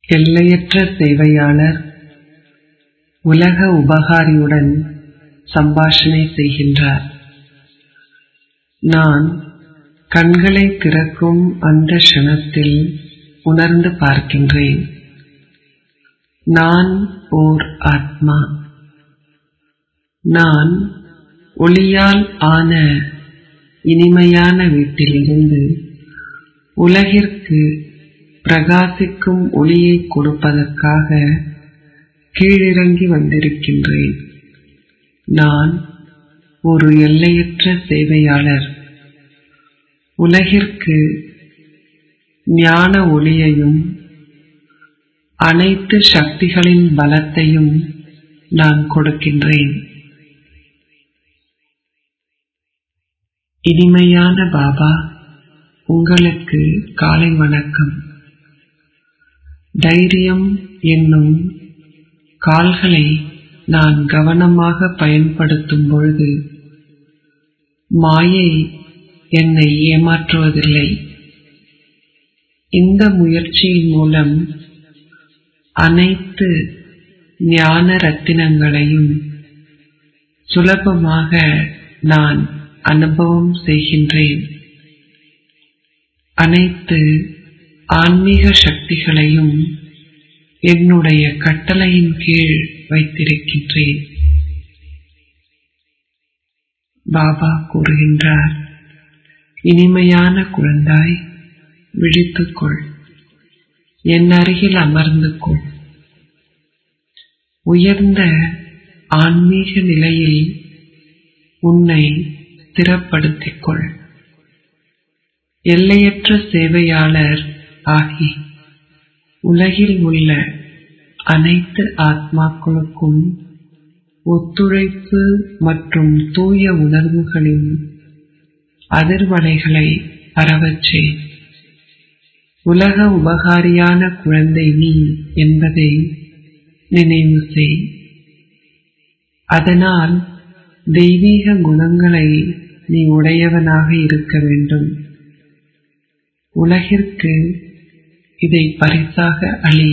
எல்லையற்ற சேவையாளர் உலக உபகாரியுடன் சம்பாஷணை செய்கின்றார் நான் கண்களை திறக்கும் அந்த க்ஷணத்தில் உணர்ந்து பார்க்கின்றேன் நான் ஓர் ஆத்மா நான் ஒளியால் ஆன இனிமையான வீட்டிலிருந்து உலகிற்கு பிரகாசிக்கும் ஒளியை கொடுப்பதற்காக கீழிறங்கி வந்திருக்கின்றேன் நான் ஒரு எல்லையற்ற சேவையாளர் உலகிற்கு ஞான ஒளியையும் அனைத்து சக்திகளின் பலத்தையும் நான் கொடுக்கின்றேன் இனிமையான பாபா உங்களுக்கு காலை வணக்கம் தைரியம் என்னும் கால்களை நான் கவனமாக பயன்படுத்தும் பொழுது மாயை என்னை ஏமாற்றுவதில்லை இந்த முயற்சியின் மூலம் அனைத்து ஞான ரத்தினங்களையும் சுலபமாக நான் அனுபவம் செய்கின்றேன் அனைத்து ஆன்மீக சக்திகளையும் என்னுடைய கட்டளையின் கீழ் வைத்திருக்கின்றேன் பாபா கூறுகின்றார் இனிமையான குழந்தாய் விழித்துக்கொள் என் அருகில் அமர்ந்து கொள் உயர்ந்த ஆன்மீக நிலையில் உன்னை ஸ்திரப்படுத்திக் கொள் எல்லையற்ற சேவையாளர் ஆகி உலகில் உள்ள அனைத்து ஆத்மாக்களுக்கும் ஒத்துழைப்பு மற்றும் தூய உணர்வுகளின் அதிர்வலைகளை பரவச்சே உலக உபகாரியான குழந்தை நீ என்பதை நினைவு செய் அதனால் தெய்வீக குணங்களை நீ உடையவனாக இருக்க வேண்டும் உலகிற்கு இதை பரிசாக அளி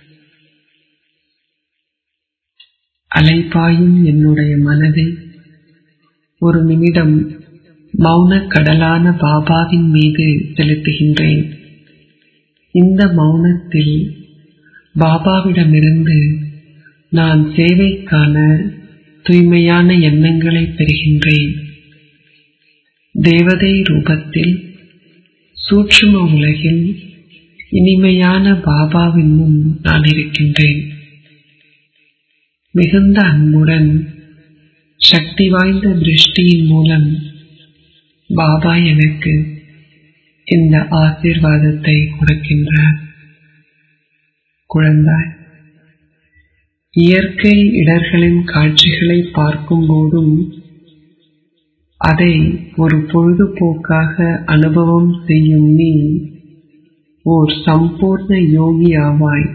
அலைபாயும் என்னுடைய மனதை ஒரு நிமிடம் மௌனக் கடலான பாபாவின் மீது செலுத்துகின்றேன் இந்த மௌனத்தில் பாபாவிடமிருந்து நான் சேவைக்கான தூய்மையான எண்ணங்களை பெறுகின்றேன் தேவதை ரூபத்தில் சூட்சும உலகில் இனிமையான பாபாவின் முன் நான் இருக்கின்றேன் மிகுந்த அன்புடன் சக்தி வாய்ந்த திருஷ்டியின் மூலம் பாபா எனக்கு இந்த ஆசீர்வாதத்தை கொடுக்கின்றார் குழந்தாய் இயற்கை இடர்களின் காட்சிகளை பார்க்கும் போதும் அதை ஒரு பொழுதுபோக்காக அனுபவம் செய்யும் நீ ஓர் சம்பூர்ண யோகி ஆவாய்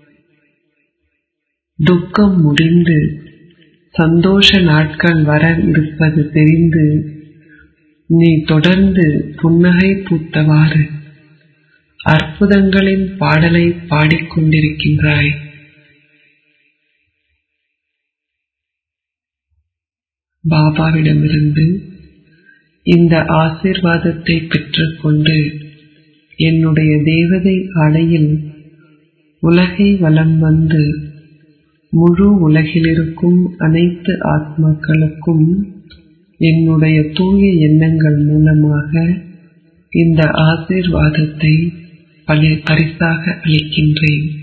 துக்கம் முடிந்து சந்தோஷ நாட்கள் வர இருப்பது தெரிந்து நீ தொடர்ந்து புன்னகை பூத்தவாறு அற்புதங்களின் பாடலை பாடிக்கொண்டிருக்கின்றாய் பாபாவிடமிருந்து இந்த ஆசிர்வாதத்தை பெற்றுக்கொண்டு என்னுடைய தேவதை ஆடையில் உலகை வலம் வந்து முழு உலகிலிருக்கும் அனைத்து ஆத்மாக்களுக்கும் என்னுடைய தூய எண்ணங்கள் மூலமாக இந்த ஆசீர்வாதத்தை பரிசாக அளிக்கின்றேன்